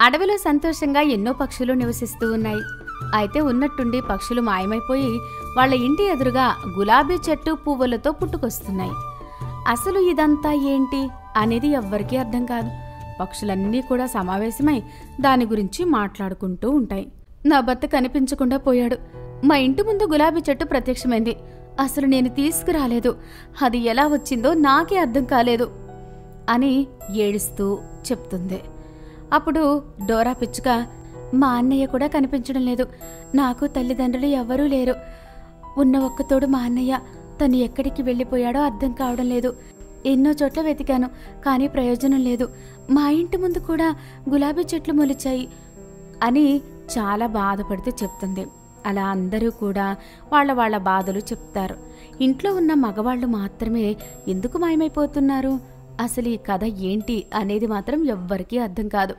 అడవిలో సంతోషంగా ఎన్నో పక్షులు నివసిస్తూ ఉన్నాయి అయితే ఉన్నట్టుండి పక్షులు మాయమైపోయి వాళ్ళ ఇంటి ఎదురుగా గులాబీ చెట్టు పువ్వులతో పుట్టుకొస్తున్నాయి అసలు ఇదంతా ఏంటి అనేది ఎవ్వరికీ అర్థం కాదు పక్షులన్నీ కూడా సమావేశమై దాని గురించి మాట్లాడుకుంటూ ఉంటాయి నా భర్త కనిపించకుండా పోయాడు మా ఇంటి ముందు గులాబీ చెట్టు ప్రత్యక్షమైంది అసలు నేను తీసుకురాలేదు అది ఎలా వచ్చిందో నాకే అర్థం కాలేదు అని ఏడుస్తూ చెప్తుంది అప్పుడు డోరా పిచ్చుక మా అన్నయ్య కూడా కనిపించడం లేదు నాకు తల్లిదండ్రులు ఎవ్వరూ లేరు ఉన్న ఒక్కతోడు మా అన్నయ్య తను ఎక్కడికి వెళ్ళిపోయాడో అర్థం కావడం లేదు ఎన్నో చోట్ల వెతికాను కానీ ప్రయోజనం లేదు మా ఇంటి ముందు కూడా గులాబీ చెట్లు మొలిచాయి అని చాలా బాధపడుతూ చెప్తుంది అలా అందరూ కూడా వాళ్ళ వాళ్ళ బాధలు చెప్తారు ఇంట్లో ఉన్న మగవాళ్ళు మాత్రమే ఎందుకు మాయమైపోతున్నారు అసలు ఈ కథ ఏంటి అనేది మాత్రం ఎవ్వరికీ అర్థం కాదు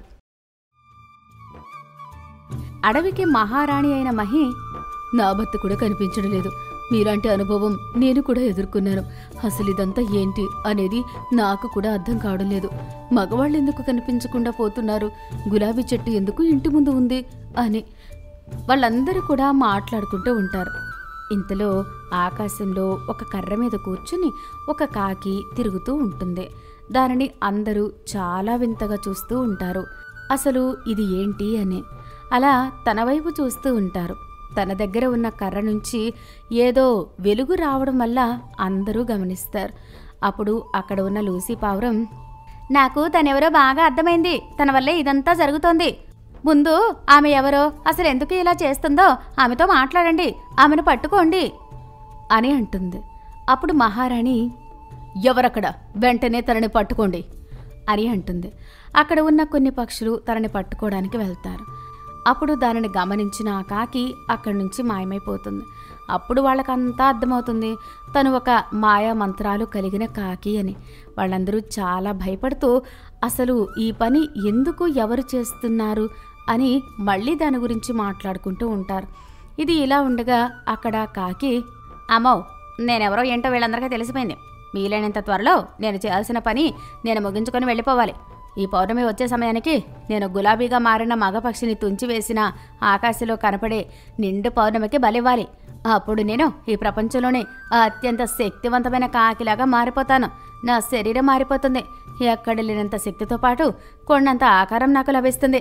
అడవికి మహారాణి అయిన మహి నా భర్త కూడా కనిపించడం లేదు మీలాంటి అనుభవం నేను కూడా ఎదుర్కొన్నాను అసలు ఇదంతా ఏంటి అనేది నాకు కూడా అర్థం కావడం లేదు మగవాళ్ళు ఎందుకు కనిపించకుండా పోతున్నారు గులాబీ చెట్టు ఎందుకు ఇంటి ముందు ఉంది అని వాళ్ళందరూ కూడా మాట్లాడుకుంటూ ఉంటారు ఇంతలో ఆకాశంలో ఒక కర్ర మీద కూర్చుని ఒక కాకి తిరుగుతూ ఉంటుంది దానిని అందరూ చాలా వింతగా చూస్తూ ఉంటారు అసలు ఇది ఏంటి అని అలా తన వైపు చూస్తూ ఉంటారు తన దగ్గర ఉన్న కర్ర నుంచి ఏదో వెలుగు రావడం వల్ల అందరూ గమనిస్తారు అప్పుడు అక్కడ ఉన్న లూసీ పావురం నాకు తనెవరో బాగా అర్థమైంది తన వల్లే ఇదంతా జరుగుతోంది ముందు ఆమె ఎవరో అసలు ఎందుకు ఇలా చేస్తుందో ఆమెతో మాట్లాడండి ఆమెను పట్టుకోండి అని అంటుంది అప్పుడు మహారాణి ఎవరక్కడ వెంటనే తనని పట్టుకోండి అని అంటుంది అక్కడ ఉన్న కొన్ని పక్షులు తనని పట్టుకోవడానికి వెళ్తారు అప్పుడు దానిని గమనించిన ఆ కాకి అక్కడి నుంచి మాయమైపోతుంది అప్పుడు వాళ్ళకంతా అర్థమవుతుంది తను ఒక మాయా మంత్రాలు కలిగిన కాకి అని వాళ్ళందరూ చాలా భయపడుతూ అసలు ఈ పని ఎందుకు ఎవరు చేస్తున్నారు అని మళ్ళీ దాని గురించి మాట్లాడుకుంటూ ఉంటారు ఇది ఇలా ఉండగా అక్కడ కాకి అమ్మో నేనెవరో ఏంటో వీళ్ళందరికీ తెలిసిపోయింది వీలైనంత త్వరలో నేను చేయాల్సిన పని నేను ముగించుకొని వెళ్ళిపోవాలి ఈ పౌర్ణమి వచ్చే సమయానికి నేను గులాబీగా మారిన మగపక్షిని తుంచివేసిన ఆకాశంలో కనపడే నిండు పౌర్ణమికి బలివ్వాలి అప్పుడు నేను ఈ ప్రపంచంలోనే అత్యంత శక్తివంతమైన కాకిలాగా మారిపోతాను నా శరీరం మారిపోతుంది ఎక్కడ లేనంత శక్తితో పాటు కొండంత ఆకారం నాకు లభిస్తుంది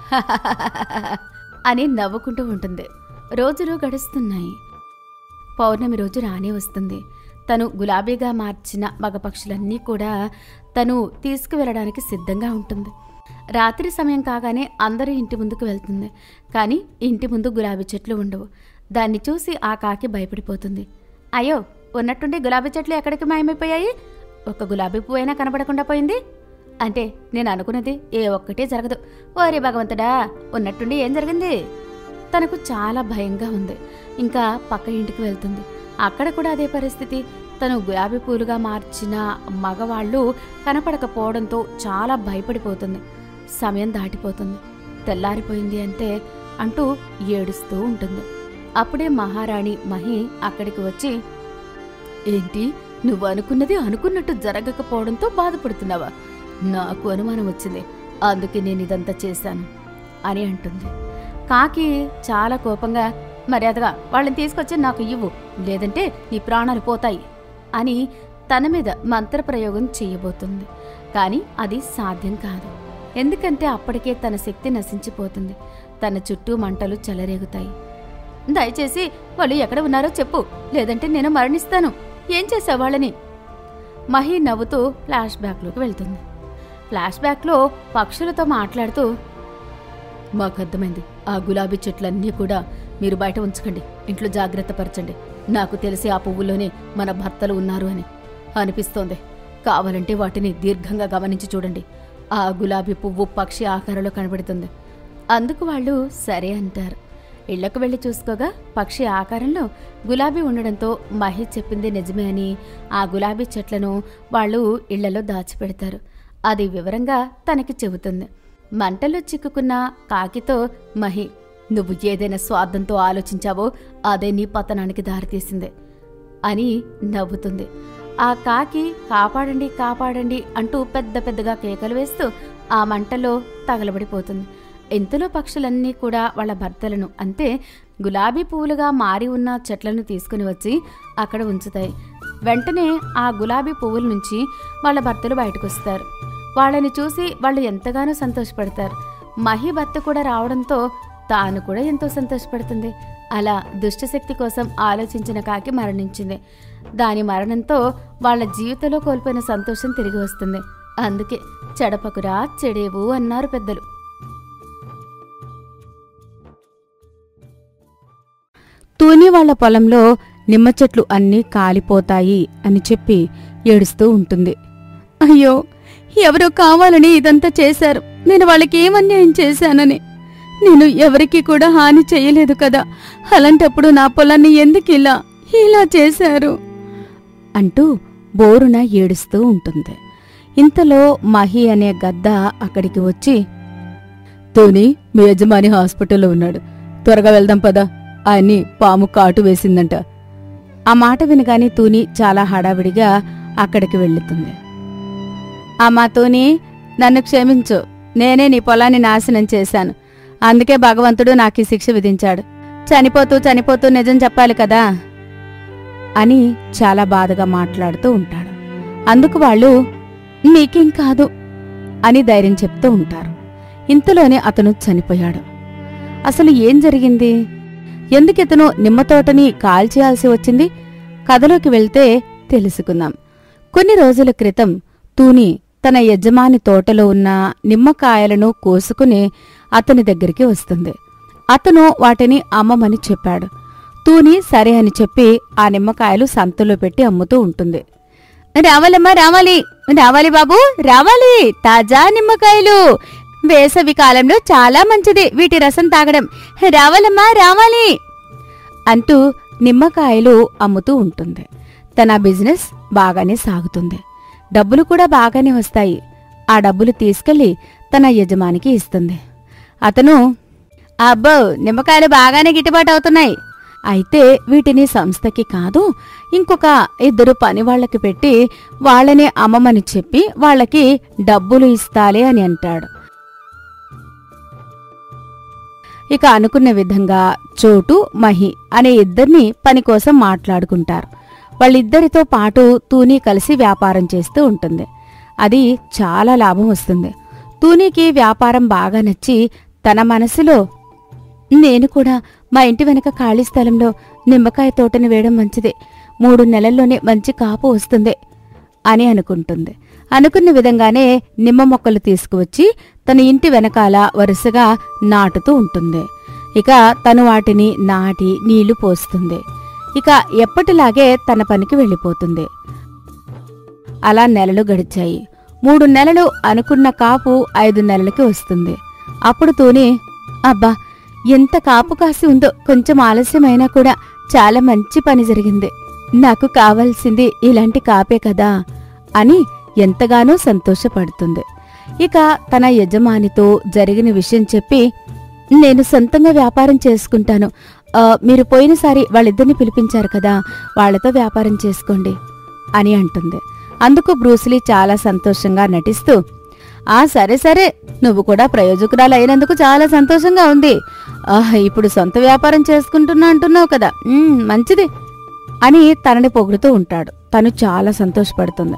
అని నవ్వుకుంటూ ఉంటుంది రోజులు గడుస్తున్నాయి పౌర్ణమి రోజు రానే వస్తుంది తను గులాబీగా మార్చిన మగపక్షులన్నీ కూడా తను తీసుకువెళ్ళడానికి సిద్ధంగా ఉంటుంది రాత్రి సమయం కాగానే అందరూ ఇంటి ముందుకు వెళ్తుంది కానీ ఇంటి ముందు గులాబీ చెట్లు ఉండవు దాన్ని చూసి ఆ కాకి భయపడిపోతుంది అయ్యో ఉన్నట్టుండి గులాబీ చెట్లు ఎక్కడికి మాయమైపోయాయి ఒక గులాబీ పువ్వు అయినా కనపడకుండా పోయింది అంటే నేను అనుకున్నది ఏ ఒక్కటి జరగదు ఓరే భగవంతుడా ఉన్నట్టుండి ఏం జరిగింది తనకు చాలా భయంగా ఉంది ఇంకా పక్క ఇంటికి వెళ్తుంది అక్కడ కూడా అదే పరిస్థితి తను గులాబీ పూలుగా మార్చిన మగవాళ్ళు కనపడకపోవడంతో చాలా భయపడిపోతుంది సమయం దాటిపోతుంది తెల్లారిపోయింది అంటే అంటూ ఏడుస్తూ ఉంటుంది అప్పుడే మహారాణి మహి అక్కడికి వచ్చి ఏంటి నువ్వు అనుకున్నది అనుకున్నట్టు జరగకపోవడంతో బాధపడుతున్నావా నాకు అనుమానం వచ్చింది అందుకే నేను ఇదంతా చేశాను అని అంటుంది కాకి చాలా కోపంగా మర్యాదగా వాళ్ళని తీసుకొచ్చి నాకు ఇవ్వు లేదంటే నీ ప్రాణాలు పోతాయి అని తన మీద మంత్రప్రయోగం చేయబోతుంది కానీ అది సాధ్యం కాదు ఎందుకంటే అప్పటికే తన శక్తి నశించిపోతుంది తన చుట్టూ మంటలు చెలరేగుతాయి దయచేసి వాళ్ళు ఎక్కడ ఉన్నారో చెప్పు లేదంటే నేను మరణిస్తాను ఏం చేసావు వాళ్ళని మహి నవ్వుతూ ఫ్లాష్ బ్యాక్లోకి వెళ్తుంది ఫ్లాష్ బ్యాక్లో పక్షులతో మాట్లాడుతూ మాకు అర్థమైంది ఆ గులాబీ చెట్లన్నీ కూడా మీరు బయట ఉంచకండి ఇంట్లో జాగ్రత్త పరచండి నాకు తెలిసి ఆ పువ్వుల్లోనే మన భర్తలు ఉన్నారు అని అనిపిస్తోంది కావాలంటే వాటిని దీర్ఘంగా గమనించి చూడండి ఆ గులాబీ పువ్వు పక్షి ఆకారంలో కనబడుతుంది అందుకు వాళ్ళు సరే అంటారు ఇళ్లకు వెళ్లి చూసుకోగా పక్షి ఆకారంలో గులాబీ ఉండడంతో మహి చెప్పింది నిజమే అని ఆ గులాబీ చెట్లను వాళ్ళు ఇళ్లలో దాచిపెడతారు అది వివరంగా తనకి చెబుతుంది మంటలో చిక్కుకున్న కాకితో మహి నువ్వు ఏదైనా స్వార్థంతో ఆలోచించావో అదే నీ పతనానికి దారితీసింది అని నవ్వుతుంది ఆ కాకి కాపాడండి కాపాడండి అంటూ పెద్ద పెద్దగా కేకలు వేస్తూ ఆ మంటలో తగలబడిపోతుంది ఇంతలో పక్షులన్నీ కూడా వాళ్ళ భర్తలను అంటే గులాబీ పువ్వులుగా మారి ఉన్న చెట్లను తీసుకుని వచ్చి అక్కడ ఉంచుతాయి వెంటనే ఆ గులాబీ పువ్వుల నుంచి వాళ్ళ భర్తలు బయటకు వస్తారు వాళ్ళని చూసి వాళ్ళు ఎంతగానో సంతోషపడతారు మహి భర్త కూడా రావడంతో తాను కూడా ఎంతో సంతోషపడుతుంది అలా దుష్టశక్తి కోసం ఆలోచించిన కాకి మరణించింది దాని మరణంతో వాళ్ళ జీవితంలో కోల్పోయిన సంతోషం తిరిగి వస్తుంది అందుకే చెడపకురా చెడేవు అన్నారు పెద్దలు తూని వాళ్ళ పొలంలో నిమ్మ చెట్లు అన్నీ కాలిపోతాయి అని చెప్పి ఏడుస్తూ ఉంటుంది అయ్యో ఎవరో కావాలని ఇదంతా చేశారు నేను వాళ్ళకి ఏం అన్యాయం చేశానని నేను ఎవరికీ కూడా హాని చేయలేదు కదా అలాంటప్పుడు నా పొలాన్ని ఎందుకు ఇలా ఇలా చేశారు అంటూ బోరున ఏడుస్తూ ఉంటుంది ఇంతలో మహి అనే గద్ద అక్కడికి వచ్చి తోని మీ యజమాని హాస్పిటల్లో ఉన్నాడు త్వరగా వెళ్దాం పదా ఆయన్ని పాము కాటు వేసిందంట ఆ మాట వినగానే తూని చాలా హడావిడిగా అక్కడికి వెళ్తుంది అమ్మా తూని నన్ను క్షమించు నేనే నీ పొలాన్ని నాశనం చేశాను అందుకే భగవంతుడు నాకు ఈ శిక్ష విధించాడు చనిపోతూ చనిపోతూ నిజం చెప్పాలి కదా అని చాలా బాధగా మాట్లాడుతూ ఉంటాడు అందుకు వాళ్ళు మీకేం కాదు అని ధైర్యం చెప్తూ ఉంటారు ఇంతలోనే అతను చనిపోయాడు అసలు ఏం జరిగింది ఎందుకితను నిమ్మ తోటని కాల్చేయాల్సి వచ్చింది కథలోకి వెళ్తే తెలుసుకుందాం కొన్ని రోజుల క్రితం తూని తన యజమాని తోటలో ఉన్న నిమ్మకాయలను కోసుకుని అతని దగ్గరికి వస్తుంది అతను వాటిని అమ్మమని చెప్పాడు తూని సరే అని చెప్పి ఆ నిమ్మకాయలు సంతలో పెట్టి అమ్ముతూ ఉంటుంది రావాలమ్మా రావాలి రావాలి బాబు రావాలి తాజా నిమ్మకాయలు వేసవి కాలంలో చాలా మంచిది వీటి రసం తాగడం రావాలమ్మా రావాలి అంటూ నిమ్మకాయలు అమ్ముతూ ఉంటుంది తన బిజినెస్ బాగానే సాగుతుంది డబ్బులు కూడా బాగానే వస్తాయి ఆ డబ్బులు తీసుకెళ్లి తన యజమానికి ఇస్తుంది అతను అబ్బో నిమ్మకాయలు బాగానే గిట్టుబాటు అవుతున్నాయి అయితే వీటిని సంస్థకి కాదు ఇంకొక ఇద్దరు పని వాళ్ళకి పెట్టి వాళ్ళని అమ్మమని చెప్పి వాళ్ళకి డబ్బులు ఇస్తాలే అని అంటాడు ఇక అనుకున్న విధంగా చోటు మహి అనే ఇద్దరిని పని కోసం మాట్లాడుకుంటారు వాళ్ళిద్దరితో పాటు తూనీ కలిసి వ్యాపారం చేస్తూ ఉంటుంది అది చాలా లాభం వస్తుంది తూనీకి వ్యాపారం బాగా నచ్చి తన మనసులో నేను కూడా మా ఇంటి వెనక ఖాళీ స్థలంలో నిమ్మకాయ తోటని వేయడం మంచిదే మూడు నెలల్లోనే మంచి కాపు వస్తుంది అని అనుకుంటుంది అనుకున్న విధంగానే నిమ్మ మొక్కలు తీసుకువచ్చి తన ఇంటి వెనకాల వరుసగా నాటుతూ ఉంటుంది ఇక తను వాటిని నాటి నీళ్లు పోస్తుంది ఇక ఎప్పటిలాగే తన పనికి వెళ్ళిపోతుంది అలా నెలలు గడిచాయి మూడు నెలలు అనుకున్న కాపు ఐదు నెలలకి వస్తుంది అప్పుడు తూని అబ్బా ఎంత కాపు కాసి ఉందో కొంచెం ఆలస్యమైనా కూడా చాలా మంచి పని జరిగింది నాకు కావాల్సింది ఇలాంటి కాపే కదా అని ఎంతగానో సంతోషపడుతుంది ఇక తన యజమానితో జరిగిన విషయం చెప్పి నేను సొంతంగా వ్యాపారం చేసుకుంటాను ఆ, మీరు పోయినసారి వాళ్ళిద్దరిని పిలిపించారు కదా వాళ్ళతో వ్యాపారం చేసుకోండి అని అంటుంది అందుకు బ్రూస్లీ చాలా సంతోషంగా నటిస్తూ ఆ సరే సరే నువ్వు కూడా ప్రయోజకురాలు అయినందుకు చాలా సంతోషంగా ఉంది ఆహ్ ఇప్పుడు సొంత వ్యాపారం చేసుకుంటున్నా అంటున్నావు కదా ఉమ్, మంచిది అని తనని పొగుడుతూ ఉంటాడు తను చాలా సంతోషపడుతుంది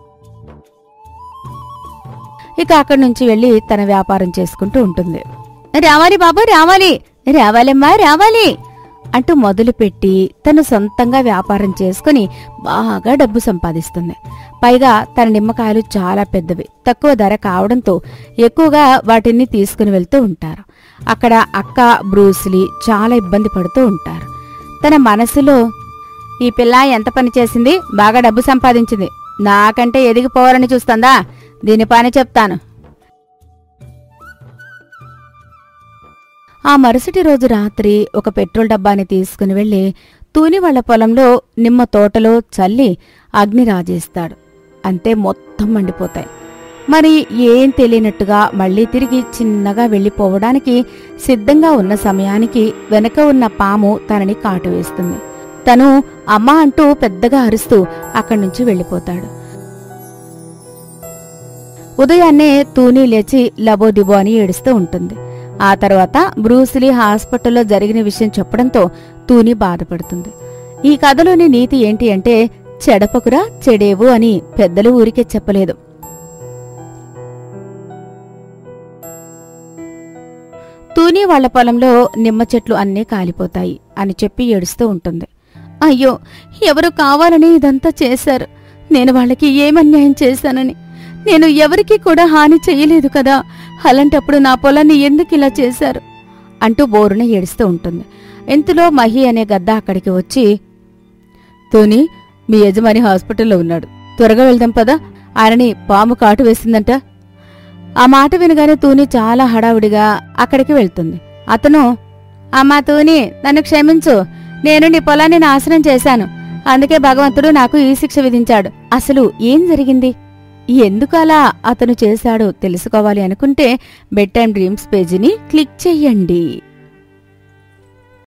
ఇక అక్కడి నుంచి వెళ్ళి తన వ్యాపారం చేసుకుంటూ ఉంటుంది రావాలి బాబు రావాలి రావాలమ్మా రావాలి అంటూ మొదలుపెట్టి తను సొంతంగా వ్యాపారం చేసుకుని బాగా డబ్బు సంపాదిస్తుంది పైగా తన నిమ్మకాయలు చాలా పెద్దవి తక్కువ ధర కావడంతో ఎక్కువగా వాటిని తీసుకుని వెళ్తూ ఉంటారు అక్కడ అక్క బ్రూస్లీ చాలా ఇబ్బంది పడుతూ ఉంటారు తన మనసులో ఈ పిల్ల ఎంత పని చేసింది బాగా డబ్బు సంపాదించింది నాకంటే ఎదిగిపోవాలని చూస్తుందా దీని పని చెప్తాను ఆ మరుసటి రోజు రాత్రి ఒక పెట్రోల్ డబ్బాని తీసుకుని వెళ్లి తూని వాళ్ళ పొలంలో నిమ్మ తోటలో చల్లి అగ్ని రాజేస్తాడు అంతే మొత్తం మండిపోతాయి మరి ఏం తెలియనట్టుగా మళ్ళీ తిరిగి చిన్నగా వెళ్ళిపోవడానికి సిద్ధంగా ఉన్న సమయానికి వెనక ఉన్న పాము తనని కాటు వేస్తుంది తను అమ్మ అంటూ పెద్దగా అరుస్తూ అక్కడి నుంచి వెళ్ళిపోతాడు ఉదయాన్నే తూనీ లేచి లబోదిబో అని ఏడుస్తూ ఉంటుంది ఆ తర్వాత బ్రూస్లీ హాస్పిటల్లో జరిగిన విషయం చెప్పడంతో తూని బాధపడుతుంది ఈ కథలోని నీతి ఏంటి అంటే చెడపకురా చెడేవు అని పెద్దలు ఊరికే చెప్పలేదు తూని వాళ్ల పొలంలో నిమ్మ చెట్లు అన్నీ కాలిపోతాయి అని చెప్పి ఏడుస్తూ ఉంటుంది అయ్యో ఎవరు కావాలని ఇదంతా చేశారు నేను వాళ్ళకి ఏమన్యాయం చేశానని నేను ఎవరికీ కూడా హాని చెయ్యలేదు కదా అలాంటప్పుడు నా పొలాన్ని ఎందుకు ఇలా చేశారు అంటూ బోరున ఏడుస్తూ ఉంటుంది ఇంతలో మహి అనే గద్ద అక్కడికి వచ్చి తోని మీ యజమాని హాస్పిటల్లో ఉన్నాడు త్వరగా వెళ్దాం పదా ఆయనని పాము కాటు వేసిందంట ఆ మాట వినగానే తూని చాలా హడావుడిగా అక్కడికి వెళ్తుంది అతను అమ్మా తూని నన్ను క్షమించు నేను నీ పొలాన్ని నాశనం చేశాను అందుకే భగవంతుడు నాకు ఈ శిక్ష విధించాడు అసలు ఏం జరిగింది ఎందుకు అలా అతను చేశాడో తెలుసుకోవాలి అనుకుంటే బెడ్ టైమ్ డ్రీమ్స్ పేజీని క్లిక్ చెయ్యండి